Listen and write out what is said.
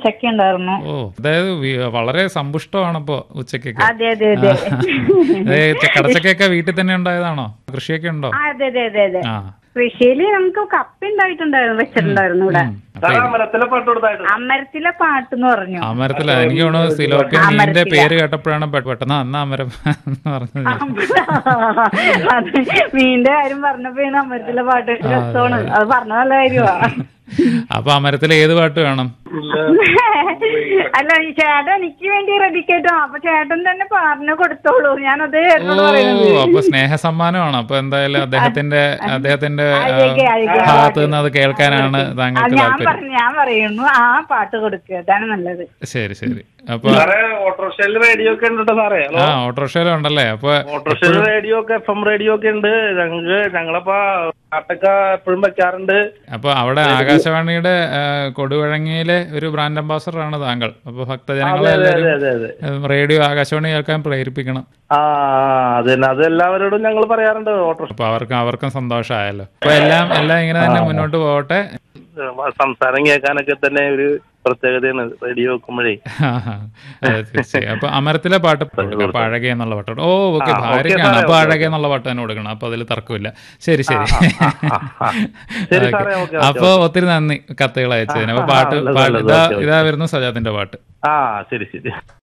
ഉച്ചക്ക് ഉണ്ടായിരുന്നു ഓ അതായത് വി- വളരെ സമ്പുഷ്ടമാണപ്പോ ഉച്ചക്കൊക്കെ അതെ അതെ അതെ ഏ, ച- കടച്ചക്കയൊക്കെ വീട്ടിൽ തന്നെ ഉണ്ടായതാണോ കൃഷിയൊക്കെ ഉണ്ടോ ആ, അതെ അതെ അതെ അതെ ആ കൃഷിയില് നമുക്ക് കപ്പ ഉണ്ടായിട്ടുണ്ടായിരുന്നു വെച്ചിട്ടുണ്ടായിരുന്നു ഇവിടെ ഉം. അപ്പൊ ഇത് അമരത്തിലെ പാട്ട് കൊടുത്തായിട്ട് അമരത്തിലെ പാട്ടെന്ന് പറഞ്ഞു അമരത്തില എനിക്ക് തോന്നുന്നു സിലോപ്പിയ മീനിന്റെ പേര് കേട്ടപ്പോഴാണ് പെ- പെട്ടെന്ന് അന്ന് അമരം എന്ന് പറഞ്ഞത് അത് മീന്റെ കാര്യം പറഞ്ഞപ്പോഴാണ് അമരത്തിലെ പാട്ട് രസമാണ് അത് പറഞ്ഞ നല്ല കാര്യമാ അപ്പൊ അമരത്തിൽ ഏത് പാട്ട് വേണം അല്ല ഈ ചേട്ടൻ എനിക്ക് വേണ്ടി റെഡിക്കേറ്റോ അപ്പൊ ചേട്ടൻ തന്നെ പറഞ്ഞു കൊടുത്തോളൂ ഞാനത് ഓ ചേട്ടനോട് പറയുന്നത് അപ്പൊ സ്നേഹ സമ്മാനമാണ് അപ്പൊ എന്തായാലും അദ്ദേഹത്തിന്റെ അദ്ദേഹത്തിന്റെ ആ, അയക്കെ, അയക്കെ. ഭാഗത്ത് നിന്ന് അത് കേൾക്കാനാണ് അത് താങ്കൾക്ക് ഞാൻ താല്പര്യം പറഞ്ഞു ഞാൻ പറയുന്നു ആ പാട്ട് കൊടുക്കുക അതാണ് നല്ലത് ശരി ശരി അപ്പൊ സാറേ ഓട്ടോറിക്ഷയിൽ റേഡിയോ ഒക്കെ ഉണ്ട് കേട്ടോ സാറേ ഹലോ ആ ഓട്ടോറിക്ഷയിലും ഉണ്ടല്ലേ അപ്പൊ ഓട്ടോറിക്ഷയിൽ റേഡിയോ ഒക്കെ എഫ് എം റേഡിയോ ഒക്കെ ഉണ്ട് ഞങ്ങൾക്ക് ഞങ്ങളപ്പോ പാട്ടൊക്കെ എപ്പോഴും വെക്കാറുണ്ട് അപ്പൊ അവിടെ ആകാശവാണിയുടെ ആ, കൊടുവഴങ്ങിയിലെ ഒരു ബ്രാൻഡ് അംബാസഡർ ആണ് താങ്കൾ അപ്പൊ ഭക്തജനങ്ങളെ അതെ അതെ എല്ലാവരും അതെ അതെ ഉം, റേഡിയോ ആകാശവാണി കേൾക്കാൻ പ്രേരിപ്പിക്കണം ആ അത് തന്നെ അത് എല്ലാവരോടും ഞങ്ങൾ പറയാറുണ്ട് ഓട്ടോറിക്ഷ അപ്പൊ അവർക്ക് അവർക്കും സന്തോഷമായല്ലോ അപ്പൊ എല്ലാം എല്ലാം ഇങ്ങനെ തന്നെ മുന്നോട്ട് പോകട്ടെ സംസാരം കേൾക്കാനൊക്കെ തന്നെ ഒരു പ്രത്യേകതയാണ് റേഡിയോ വെക്കുമ്പോഴേ അതെ, തീർച്ചയായും അപ്പൊ അമരത്തിലെ പാട്ട് കൊടുക്കാം. അപ്പൊ അഴകെ എന്നുള്ള പാട്ട് കൊടുക്കാം. ഓ ഓക്കെ ആ, ഓക്കേ ഭാര്യക്കാണ് സാറേ, അപ്പൊ ഓക്കേ, അഴകെ എന്നുള്ള പാട്ട് തന്നെ കൊടുക്കണം അപ്പൊ അതിൽ തർക്കമില്ല ശരി ശരി ആ, ആ. ശരി ഓക്കേ. സാറേ, ഓക്കേ, ഓക്കേ, അപ്പൊ ഒത്തിരി നന്ദി കത്തുകൾ അയച്ചതിന് അപ്പൊ ആ, പാട്ട് നല്ലത്, പാട്ട് നല്ലത്, ഇതാ ഓക്കേ, ഓക്കേ. ഇതാ വരുന്നു സജാത്തിന്റെ പാട്ട് ആ ശരി ശരി